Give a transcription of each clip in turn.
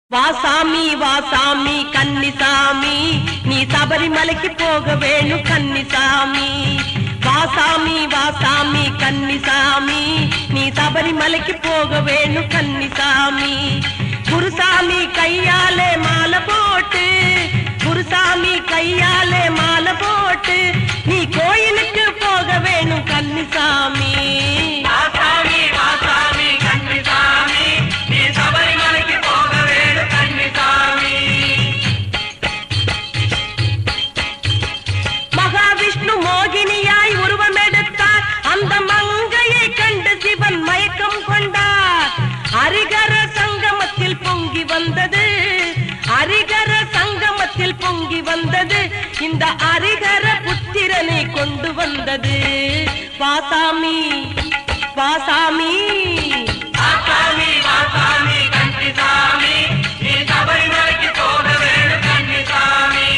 வாசாமி வாசாமி கன்னிசாமி நீ சபரிமலைக்கு போக வேணும் கன்னிசாமி வாசாமி வாசாமி கன்னிசாமி நீ சபரிமலைக்கு போக வேணும் கன்னிசாமி குருசாமி கையாலே மாலை போட்டு குருசாமி கையாலே மாலை போட்டு நீ கோயிலுக்கு போக வேணும் கன்னிசாமி வாசாமி வாசாமி கன்னிசாமி நீ சபரிமலைக்கு போக வேணும் கன்னிசாமி மகாவிஷ்ணு மோகினியாய் உருவமெடுத்தார் அந்த மங்கையை கண்டு சிவன் மயக்கம் கொண்டார் அரிகர சங்கமத்தில் பொங்கி வந்தது அரிகர சங்கமத்தில் பொங்கி வந்தது இந்த அரிகர புத்திரனை கொண்டு வந்தது வாசாமி வாசாமி வாசாமி வாசாமி கன்னிசாமி நீ சபரிமலைக்கு போக வேணும் கன்னிசாமி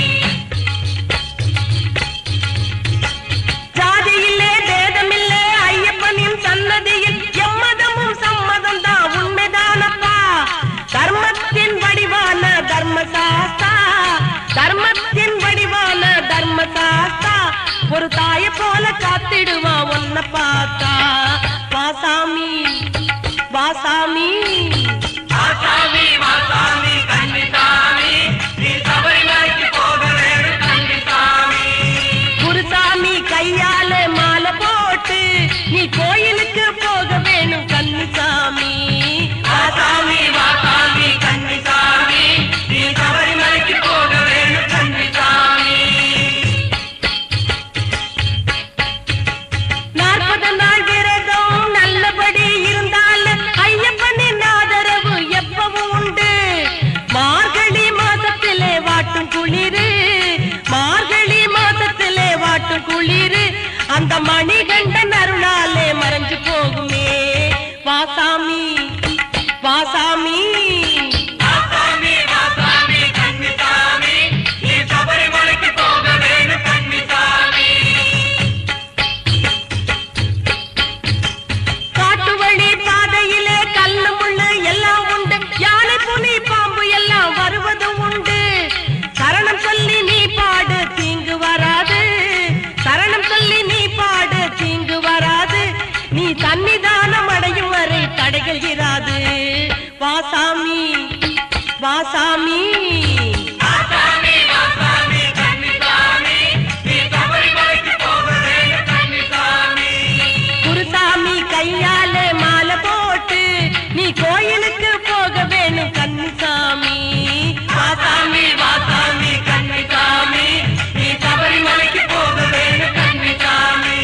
ஜாதியில்லே பேதமில்லே ஐயப்பனின் சன்னதியில் எம்மதமும் சம்மதம் தான் உண்மைதானப்பா தர்மத்தின் வடிவான தர்மசாஸ்தா தர்மத்தின் வடிவான தர்மசாஸ்தா ஒரு தாய போல காத்திடுவா உன்ன பார்த்தா வாசாமி வாசாமி வாசாமி வாசாமி கன்னிசாமி நீ சபரிமலைக்கு போக வேணும் கன்னிசாமி குருசாமி கையால மாலை போட்டு நீ கோயிலுக்கு போக வேணும் கன்னிசாமி வாசாமி வாசாமி கன்னிசாமி நீ சபரிமலைக்கு போக வேணும் கன்னிசாமி நாற்பது நாள் விரதம் நல்லபடி இருந்தால் ஐயப்பனின் ஆதரவு எப்பவும் உண்டு மார்கழி மாதத்திலே வாட்டும் குளிரு மார்கழி மாதத்திலே வாட்டும் குளிரு அந்த மணிகண்டன் அருளாலே மறைஞ்சு போகுமே வாசாமி வாசாமி வாசாமி வாசாமி கன்னிசாமி நீ சபரிமலைக்கு போக வேணும் கன்னிசாமி காட்டு வழி பாதையிலே கல்லு முள்ளு எல்லாம் உண்டு யானை புலி பாம்பு எல்லாம் வருவது உண்டு சரணம் சொல்லி நீ பாடு தீங்கு வராது சரணம் சொல்லி நீ பாடு தீங்கு வராது நீ சன்னிதானம் அடையும் வரை தடைகள் இராது வாசாமி வாசாமி வாசாமி வாசாமி கன்னிசாமி நீ சபரிமலைக்கு போக வேணும் கன்னிசாமி குருசாமி கையால மாலை போட்டு நீ கோயிலுக்கு போக வேணும் கன்னிசாமி வாசாமி வாசாமி கன்னிசாமி நீ சபரிமலைக்கு போக வேணும் கன்னிசாமி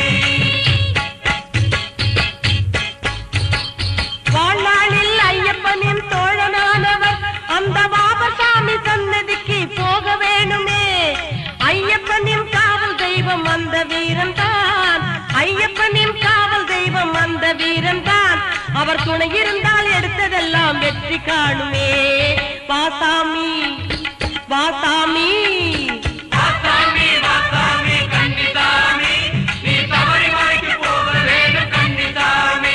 வாழ்நாளில் ஐயப்பனின் தோழனானவர் அந்த பாபசாமி சன்னதிக்கு போக வேணுமே ஐயப்பனின் காவல் தெய்வம் அந்த வீரன் தான் ஐயப்பனின் காவல் தெய்வம் அந்த வீரன் தான் அவர் துணை இருந்தால் எடுத்ததெல்லாம் வெற்றி காணுமே வாசாமி வாசாமி வாசாமி வாசாமி கன்னிசாமி நீ சபரிமலைக்கு போக வேணும் கன்னிசாமி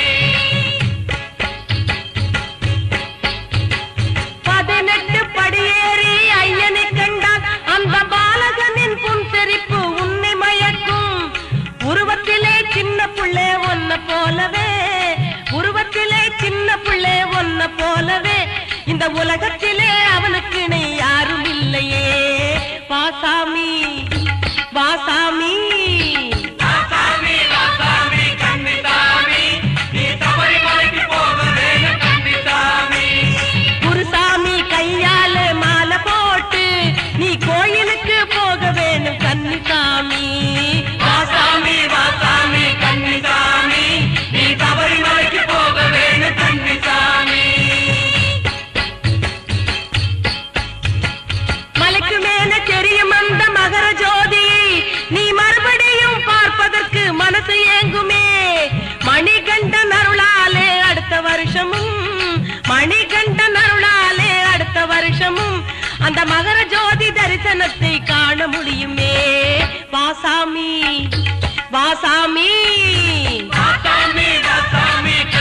பதினெட்டு படியேறி ஐயனை கண்டால் அந்த பாலகனின் புன்சிரிப்பு உன்னை மயக்கும் உருவத்திலே சின்ன புள்ளே ஒன்ன போலவே உருவத்திலே சின்ன புள்ளே ஒன்ன போலவே இந்த உலகத்திலே அவனுக்கு இணை யாரும் இல்லையே வாசாமி வாசாமி வாசாமி வாசாமி கன்னிசாமி நீ சபரிமலைக்கு போக வேணும் கன்னிசாமி குருசாமி கையால மாலை போட்டு நீ கோயிலுக்கு போக வேணும் கன்னிசாமி வாசாமி வாசாமி கன்னிசாமி நீ சபரிமலைக்கு போக வேணும் கன்னிசாமி மலைக்கு மேல தெரியும் அந்த மகர ஜோதியை நீ மறுபடியும் பார்ப்பதற்கு மனசு ஏங்குமே மணிகண்டன் அருளாலே அடுத்த வருஷமும் மணிகண்டன் அருளாலே அடுத்த வருஷமும் அந்த மகர ஜோதி தரிசனத்தை காண முடியுமே வாசாமி வாசாமி வாசாமி வாசாமி